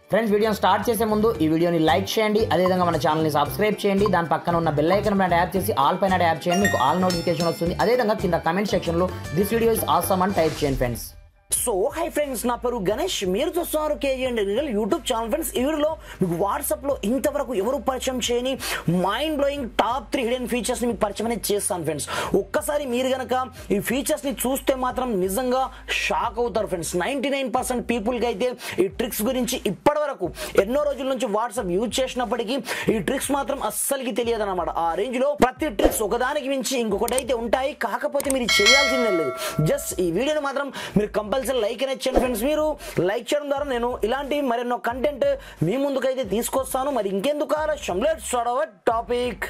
friends వీడియోని start చేసే ముందు ఈ వీడియోని లైక్ చేయండి అదేవిధంగా మన ఛానల్ని సబ్స్క్రైబ్ చేయండి దాని పక్కన ఉన్న బెల్ ఐకన్ పైన ట్యాప్ చేసి ఆల్ పైన ట్యాప్ చేయండి మీకు ఆల్ నోటిఫికేషన్ వస్తుంది అదేవిధంగా కింద కమెంట్ సెక్షన్లో దిస్ వీడియో ఇస్ ఆసమ్ అని టైప్ చేయండి ఫ్రెండ్స్ సో హై ఫ్రెండ్స్ నా పేరు గణేష్ మీరు చూస్తున్నారు KG and real YouTube channel friends ఈ వీడియోలో మీకు వాట్సాప్లో ఇంతవరకు ఎవరు పరిచయం చేయని mind blowing top three hidden ఫీచర్స్ని మీకు పరిచయం అనేది చేస్తాను ఫ్రెండ్స్ ఒక్కసారి మీరు గనక ఈ ఫీచర్స్ని చూస్తే మాత్రం నిజంగా షాక్ అవుతారు ఫ్రెండ్స్ నైంటీ నైన్ పర్సెంట్ పీపుల్కి అయితే ఈ ట్రిక్స్ గురించి ఇప్పటి వరకు ఎన్నో రోజుల నుంచి వాట్సాప్ యూజ్ చేసినప్పటికీ ఈ ట్రిక్స్ మాత్రం అస్సలకి తెలియదు అనమాట ఆ రేంజ్ లో ప్రతి ట్రిక్స్ ఒకదానికి మించి ఇంకొకటి అయితే ఉంటాయి కాకపోతే మీరు చేయాల్సిందే లేదు జస్ట్ ఈ వీడియోని మాత్రం మీరు కంపల్సరీ లైక్ అనేది చేయండి ఫ్రెండ్స్ మీరు లైక్ చేయడం ద్వారా నేను ఇలాంటి మరెన్నో కంటెంట్ మీ ముందుకైతే తీసుకొస్తాను మరి ఇంకెందుకు ఆలస్యం let's start our topic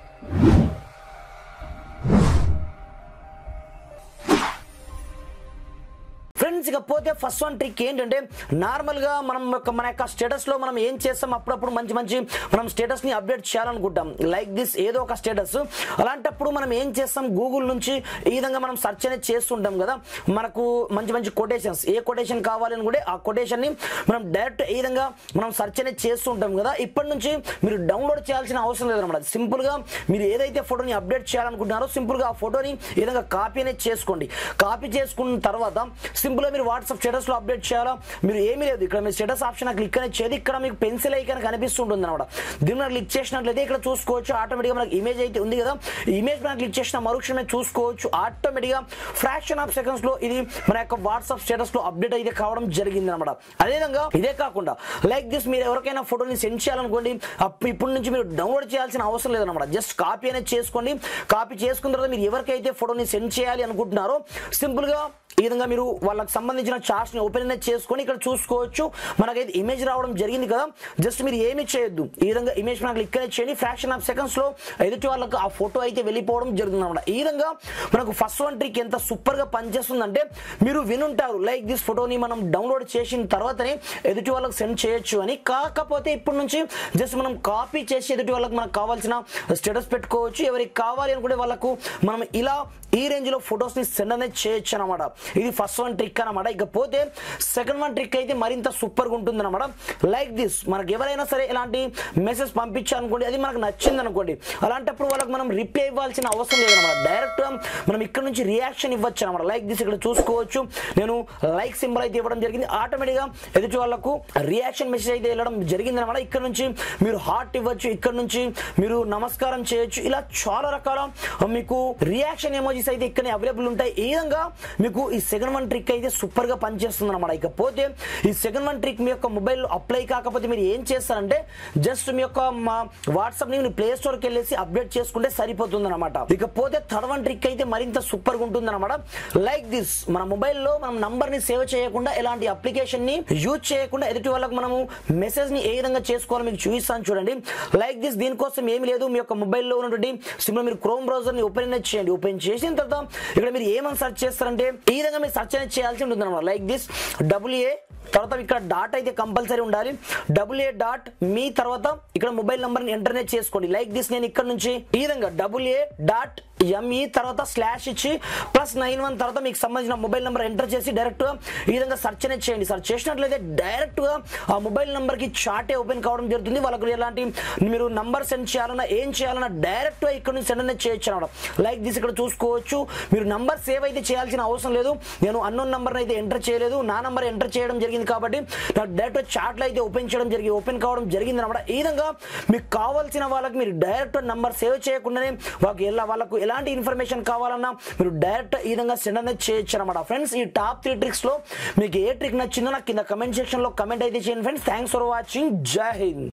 friends ఇకపోతే ఫస్ట్ వన్ ట్రిక్ ఏంటంటే నార్మల్గా మనం యొక్క మన యొక్క స్టేటస్లో మనం ఏం చేస్తాం అప్పుడప్పుడు మంచి మంచి మనం స్టేటస్ని అప్డేట్ చేయాలనుకుంటాం లైక్ దిస్ ఏదో ఒక స్టేటస్ అలాంటప్పుడు మనం ఏం చేస్తాం గూగుల్ నుంచి ఈ విధంగా మనం సెర్చ్ అనేది చేస్తుంటాం కదా మనకు మంచి మంచి కొటేషన్స్ ఏ కొటేషన్ కావాలని కూడా ఆ కొటేషన్ని మనం డైరెక్ట్ ఈ విధంగా మనం సెర్చ్ అనేది చేస్తుంటాం కదా ఇప్పటి నుంచి మీరు డౌన్లోడ్ చేయాల్సిన అవసరం లేదన్నమాట సింపుల్గా మీరు ఏదైతే ఫోటోని అప్డేట్ చేయాలనుకుంటున్నారో సింపుల్గా ఆ ఫోటోని ఈ విధంగా కాపీ అనేది చేసుకోండి కాపీ చేసుకున్న తర్వాత సింపుల్గా మీరు వాట్సాప్ స్టేటస్లో అప్డేట్ చేయాలా మీరు ఏమీ లేదు ఇక్కడ మీరు స్టేటస్ ఆప్షన్ క్లిక్ అనేది చేయదు ఇక్కడ మీకు పెన్సిల్ ఐకాన్ కనిపిస్తుంటుంది అనమాట దీని మీద క్లిక్ చేసినట్లయితే ఇక్కడ చూసుకోవచ్చు ఆటోమేటిక్గా మనకి ఇమేజ్ అయితే ఉంది కదా ఈ ఇమేజ్ మీద క్లిక్ చేసిన మరుక్షణమే చూసుకోవచ్చు ఆటోమేటిక్గా ఫ్రాక్షన్ ఆఫ్ సెకండ్స్ లో ఇది మన యొక్క వాట్సాప్ స్టేటస్ లో అప్డేట్ అయితే కావడం జరిగింది అనమాట అదేవిధంగా ఇదే కాకుండా లైక్ దిస్ మీరు ఎవరికైనా ఫోటోని సెండ్ చేయాలనుకోండి అప్పుడు ఇప్పటి నుంచి మీరు డౌన్లోడ్ చేయాల్సిన అవసరం లేదన్నమాట జస్ట్ కాపీ అనేది చేసుకోండి కాపీ చేసుకున్న తర్వాత మీరు ఎవరికైతే ఫోటోని సెండ్ చేయాలి అనుకుంటున్నారో సింపుల్ గా ఈ విధంగా మీరు వాళ్ళకి సంబంధించిన చార్ట్స్ ని ఓపెన్ అనేది చేసుకొని ఇక్కడ చూసుకోవచ్చు మనకైతే ఇమేజ్ రావడం జరిగింది కదా జస్ట్ మీరు ఏమి చేయొద్దు ఈ విధంగా ఇమేజ్ మనకు క్లిక్ అనేది చేయండి ఫ్రాక్షన్ ఆఫ్ సెకండ్స్ లో ఎదుటి వాళ్ళకి ఆ ఫోటో అయితే వెళ్ళిపోవడం జరుగుతుంది అనమాట ఈ విధంగా మనకు ఫస్ట్ వన్ ట్రిక్ ఎంత సూపర్ గా పనిచేస్తుందంటే మీరు వినుంటారు లైక్ దిస్ ఫోటోని మనం డౌన్లోడ్ చేసిన తర్వాతనే ఎదుటి వాళ్ళకి సెండ్ చేయొచ్చు అని కాకపోతే ఇప్పటి నుంచి జస్ట్ మనం కాపీ చేసి ఎదుటి వాళ్ళకి మనకు కావాల్సిన స్టేటస్ పెట్టుకోవచ్చు ఎవరికి కావాలి అనుకుంటే వాళ్ళకు మనం ఇలా ఈ రేంజ్ లో ఫొటోస్ ని సెండ్ అనేది చేయొచ్చు అనమాట ఇది ఫస్ట్ వన్ ట్రిక్ అనమాట ఇకపోతే సెకండ్ వన్ ట్రిక్ అయితే మరింత సూపర్ గా ఉంటుంది అనమాట లైక్ దిస్ మనకు ఎవరైనా సరే ఇలాంటి మెసేజ్ పంపించాలనుకోండి అది మనకు నచ్చింది అనుకోండి అలాంటప్పుడు వాళ్ళకి మనం రిప్లై ఇవ్వాల్సిన అవసరం లేదనమాట డైరెక్ట్ గా మనం ఇక్కడ నుంచి రియాక్షన్ ఇవ్వచ్చు అనమాట లైక్ దిస్ ఇక్కడ చూసుకోవచ్చు నేను లైక్ సింబల్ అయితే ఇవ్వడం జరిగింది ఆటోమేటిక్ గా ఎదుటి వాళ్ళకు రియాక్షన్ మెసేజ్ అయితే వెళ్ళడం జరిగింది అనమాట ఇక్కడ నుంచి మీరు హార్ట్ ఇవ్వచ్చు ఇక్కడ నుంచి మీరు నమస్కారం చేయొచ్చు ఇలా చాలా రకాల మీకు రియాక్షన్ ఎమోజీస్ అయితే ఇక్కడ అవైలబుల్ ఉంటాయి ఈ విధంగా మీకు ఈ సెకండ్ వన్ ట్రిక్ అయితే సూపర్ గా పనిచేస్తుంది అనమాట ఇకపోతే ఈ సెకండ్ వన్ ట్రిక్ మీ యొక్క మొబైల్ అప్లై కాకపోతే మీరు ఏం చేస్తారంటే జస్ట్ మీ యొక్క వాట్సాప్ ని మీరు ప్లే స్టోర్ కి వెళ్ళేసి అప్డేట్ చేసుకుంటే సరిపోతుంది అనమాట ఇకపోతే థర్డ్ వన్ ట్రిక్ అయితే మరింత సూపర్ గా ఉంటుంది అనమాట లైక్ దిస్ మన మొబైల్లో మనం నంబర్ ని సేవ్ చేయకుండా ఎలాంటి అప్లికేషన్ ని యూజ్ చేయకుండా ఎదుటి వాళ్ళకి మనము మెసేజ్ ని ఏ విధంగా చేసుకోవాలో మీకు చూపిస్తాను చూడండి లైక్ దిస్ దీనికోసం ఏమి లేదు మీ యొక్క మొబైల్లో ఉన్నటువంటి సింపుల్ మీరు క్రోమ్ బ్రౌజర్ ని ఓపెన్ అనేది చేయండి ఓపెన్ చేసిన తర్వాత ఇక్కడ మీరు ఏమని సెర్చ్ చేస్తారంటే ఈ విధంగా మీరు సెర్చ్ అనేది చేయాల్సి ఉంటుంది అనమాట లైక్ దిస్ డబ్ల్యూఏ తర్వాత ఇక్కడ డాట్ అయితే కంపల్సరీ ఉండాలి డబ్ల్యూఏ డాట్ మీ తర్వాత ఇక్కడ మొబైల్ నంబర్ ఎంటర్ అనేది చేసుకోండి లైక్ దిస్ నేను ఇక్కడ నుంచి ఈ విధంగా డబ్ల్యూఏ డాట్ ఎంఈ తర్వాత స్లాష్ ఇచ్చి ప్లస్ నైన్ వన్ తర్వాత మీకు సంబంధించిన మొబైల్ నెంబర్ ఎంటర్ చేసి డైరెక్ట్ గా ఈ విధంగా సెర్చ్ అనేది చేయండి సెర్చ్ చేసినట్లయితే డైరెక్ట్ గా ఆ మొబైల్ నెంబర్ కి చాటే ఓపెన్ కావడం జరుగుతుంది వాళ్ళకి ఎలాంటి మీరు నంబర్ సెండ్ చేయాలన్నా ఏం చేయాలన్నా డైరెక్ట్ గా ఇక్కడ నుంచి సెండ్ అనేది చేయొచ్చు అనమాట లైక్ దిస్ ఇక్కడ చూసుకోవచ్చు మీరు నంబర్ సేవ్ అయితే చేయాల్సిన అవసరం లేదు నేను అన్నోన్ నంబర్ అయితే ఎంటర్ చేయలేదు నా నంబర్ ఎంటర్ చేయడం జరిగింది కాబట్టి నాకు డైరెక్ట్ చాట్లో అయితే ఓపెన్ చేయడం జరిగి ఓపెన్ కావడం జరిగింది అనమాట ఈ విధంగా మీకు కావాల్సిన వాళ్ళకి మీరు డైరెక్ట్ నంబర్ సేవ్ చేయకుండానే వాళ్ళకి ఎలా వాళ్ళకు ఎలాంటి ఇన్ఫర్మేషన్ కావాలన్నా మీరు డైరెక్ట్ ఈ విధంగా సెండ్ అనేది చేయొచ్చు అనమాట ఫ్రెండ్స్ ఈ టాప్ త్రీ ట్రిక్స్ లో మీకు ఏ ట్రిక్ నచ్చిందో నాకు కింద కమెంట్ సెక్షన్ లో కమెంట్ అయితే చేయండి ఫ్రెండ్స్ థ్యాంక్స్ ఫర్ వాచింగ్ జై హింద్